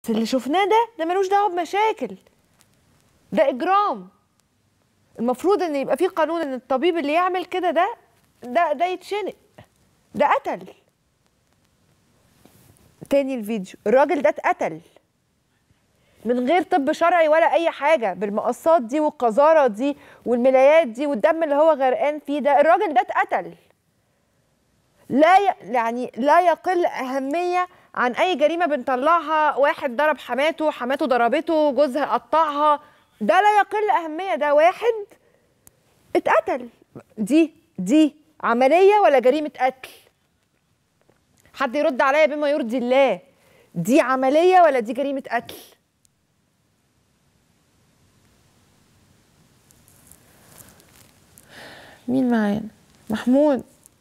اللي شفناه ده ده ملوش دعوه بمشاكل ده اجرام المفروض ان يبقى في قانون ان الطبيب اللي يعمل كده ده ده ده يتشنق ده قتل تاني الفيديو الراجل ده اتقتل من غير طب شرعي ولا اي حاجه بالمقصات دي والقذاره دي والملايات دي والدم اللي هو غرقان فيه ده الراجل ده اتقتل لا ي... يعني لا يقل اهميه عن اي جريمه بنطلعها واحد ضرب حماته حماته ضربته جوزها قطعها ده لا يقل اهميه ده واحد اتقتل دي دي عمليه ولا جريمه قتل حد يرد عليا بما يرضي الله دي عمليه ولا دي جريمه قتل مين معانا محمود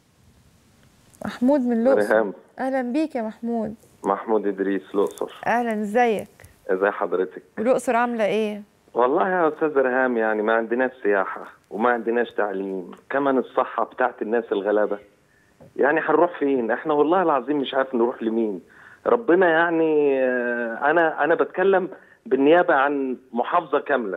محمود من الاقصر ريهام اهلا بيك يا محمود محمود ادريس الاقصر اهلا ازيك ازي حضرتك والاقصر عامله ايه والله يا استاذ ريهام يعني ما عندناش سياحه وما عندناش تعليم كمان الصحه بتاعت الناس الغلابه يعني هنروح فين احنا والله العظيم مش عارف نروح لمين ربنا يعني آه، انا انا بتكلم بالنيابه عن محافظه كامله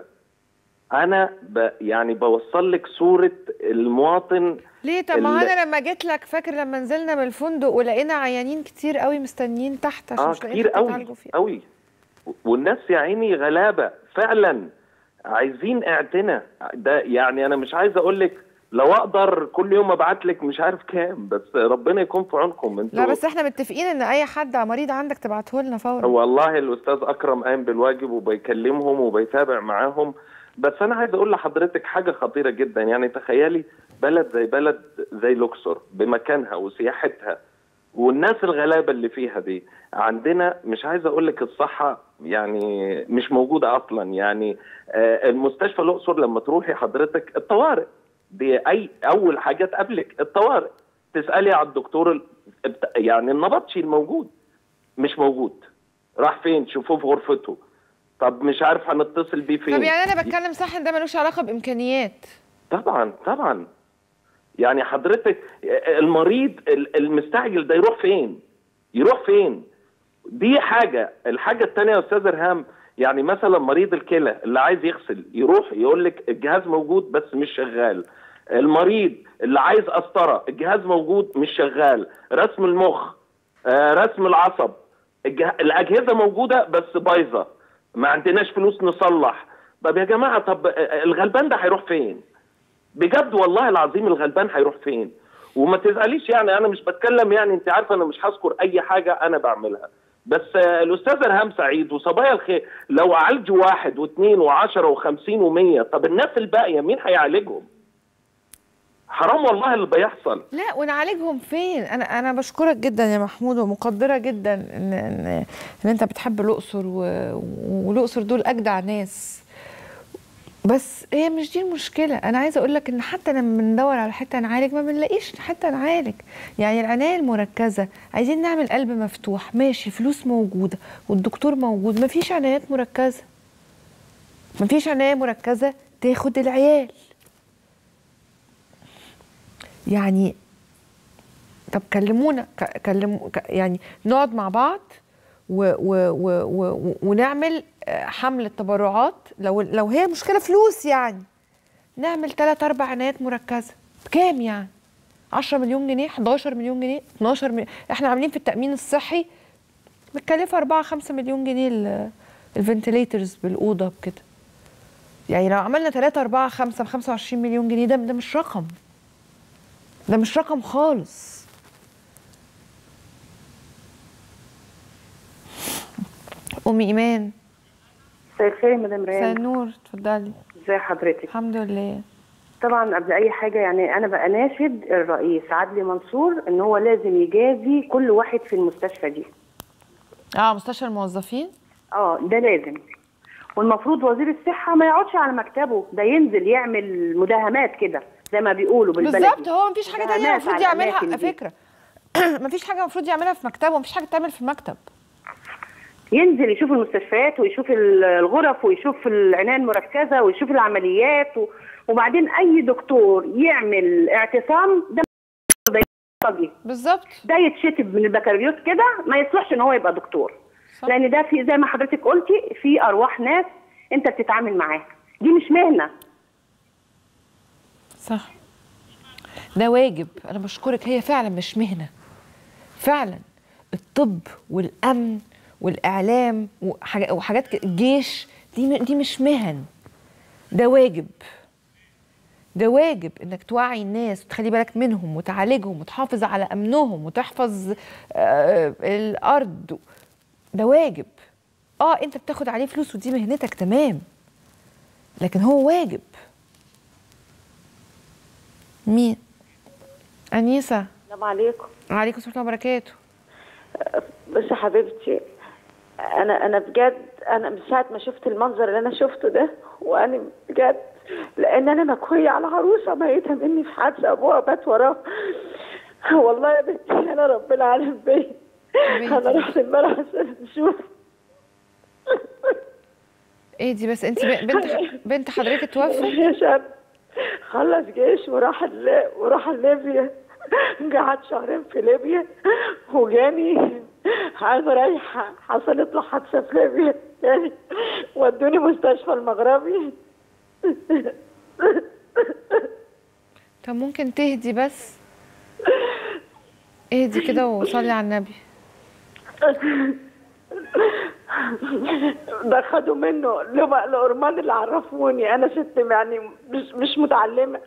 انا ب يعني بوصل لك صوره المواطن ليه طب ما ال- انا لما جيت لك فاكر لما نزلنا من الفندق ولقينا عيانين كتير قوي مستنيين تحت عشان اه مش لاقيين كتير حتة قوي يتعالجوا فيها. قوي والناس يا عيني غلابه فعلا عايزين اعتناء ده يعني انا مش عايز اقول لك لو اقدر كل يوم ابعت لك مش عارف كام بس ربنا يكون في عونكم انتوا لا بس احنا متفقين ان اي حد مريض عندك تبعته لنا فورا والله الاستاذ اكرم قام بالواجب وبيكلمهم وبيتابع معاهم بس انا عايز اقول لحضرتك حاجه خطيره جدا يعني تخيلي بلد زي بلد زي لوكسور بمكانها وسياحتها والناس الغلابه اللي فيها دي عندنا مش عايز اقول لك الصحه يعني مش موجوده اصلا يعني آه، المستشفى الاقصر لما تروحي حضرتك الطوارئ دي اي اول حاجه تقابلك الطوارئ تسالي على الدكتور ال- بت- يعني النبطشي الموجود مش موجود راح فين شوفوه في غرفته طب مش عارف هنتصل بيه فين طب يعني انا بتكلم صح ان ده ملوش علاقه بامكانيات طبعا طبعا يعني حضرتك المريض ال- المستعجل ده يروح فين يروح فين دي حاجة الحاجة التانية يا أستاذ إرهام يعني مثلا مريض الكلى اللي عايز يغسل يروح يقول لك الجهاز موجود بس مش شغال المريض اللي عايز قسطرة الجهاز موجود مش شغال رسم المخ آه، رسم العصب الجه... الأجهزة موجودة بس بايظة ما عندناش فلوس نصلح طب يا جماعة طب آه، الغلبان ده هيروح فين بجد والله العظيم الغلبان هيروح فين وما تزعليش يعني انا مش بتكلم يعني انت عارفه انا مش هذكر اي حاجه انا بعملها بس آه، الاستاذ ارهام سعيد وصبايا الخير لو عالجوا واحد واثنين وعشرة وخمسين ومية طب الناس الباقيه مين هيعالجهم؟ حرام والله اللي بيحصل لا ونعالجهم فين انا انا بشكرك جدا يا محمود ومقدره جدا ان ان, إن انت بتحب الاقصر و- والاقصر دول اجدع ناس بس هي مش دي المشكله انا عايزه اقول لك ان حتى لما بندور على حته نعالج ما بنلاقيش حته نعالج يعني العنايه المركزه عايزين نعمل قلب مفتوح ماشي فلوس موجوده والدكتور موجود ما فيش عنايات مركزه ما فيش عنايه مركزه تاخد العيال يعني طب كلمونا ك- كلموا ك- يعني نقعد مع بعض و و و و ونعمل آه، حملة تبرعات لو لو هي مشكلة فلوس يعني نعمل ثلاث أربع عنايات مركزة بكام يعني 10 مليون جنيه 11 مليون جنيه 12 مليون احنا عاملين في التأمين الصحي متكلفة 4 5 مليون جنيه ال- الفنتليترز بالأوضة بكده يعني لو عملنا 3 4 5 ب 25 مليون جنيه ده ده مش رقم ده مش رقم خالص أمي إيمان مساء الخير يا مدام مساء ريان النور اتفضلي ازي حضرتك الحمد لله طبعا قبل اي حاجه يعني انا بقى ناشد الرئيس عدلي منصور ان هو لازم يجازي كل واحد في المستشفى دي اه مستشفى الموظفين اه ده لازم والمفروض وزير الصحه ما يقعدش على مكتبه ده ينزل يعمل مداهمات كده زي ما بيقولوا بالبلدي بالظبط هو مفيش حاجه تانية مداهمات المفروض على يعملها الأماكن على دي. فكره مفيش حاجه المفروض يعملها في مكتبه ومفيش حاجه تعمل في المكتب ينزل يشوف المستشفيات ويشوف ال- الغرف ويشوف العنايه المركزه ويشوف العمليات و... وبعدين اي دكتور يعمل اعتصام ده ده يطغي. بالظبط ده يتشتم من البكالوريوس كده ما يصلحش ان هو يبقى دكتور صح. لان ده في زي ما حضرتك قلتي في ارواح ناس انت بتتعامل معاها دي مش مهنه صح ده واجب انا بشكرك هي فعلا مش مهنه فعلا الطب والامن والاعلام وحاجات وحاجات ك- الجيش دي م- دي مش مهن ده واجب ده واجب انك توعي الناس وتخلي بالك منهم وتعالجهم وتحافظ على امنهم وتحفظ آه الارض ده واجب اه انت بتاخد عليه فلوس ودي مهنتك تمام لكن هو واجب مين انيسه السلام عليكم عليكم السلام ورحمه الله وبركاته بس يا حبيبتي انا انا بجد انا من ساعه ما شفت المنظر اللي انا شفته ده وانا بجد لان انا مكويه على عروسه ميتها مني في حادثه ابوها بات وراه والله يا بنتي انا ربنا عالم بيا انا رحت امبارح عشان اشوف ايه دي بس انت بنت بنت حضرتك توفت يا شاب خلص جيش وراح ال- وراح ليبيا قعد شهرين في ليبيا وجاني عايزه رايحه حصلت له حادثه في ليبيا يعني ودوني مستشفى المغربي طب ممكن تهدي بس اهدي كده وصلي على النبي ده خدوا منه لبق الأرمان اللي عرفوني أنا ست يعني مش مش متعلمة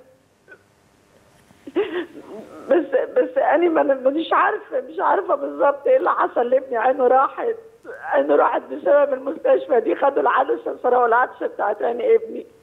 بس بس أنا ما- مش عارفة مش عارفة بالظبط إيه اللي حصل لابني عينه راحت عينه راحت بسبب المستشفى دي خدوا العدسة سرقوا العدسة بتاعت عين ابني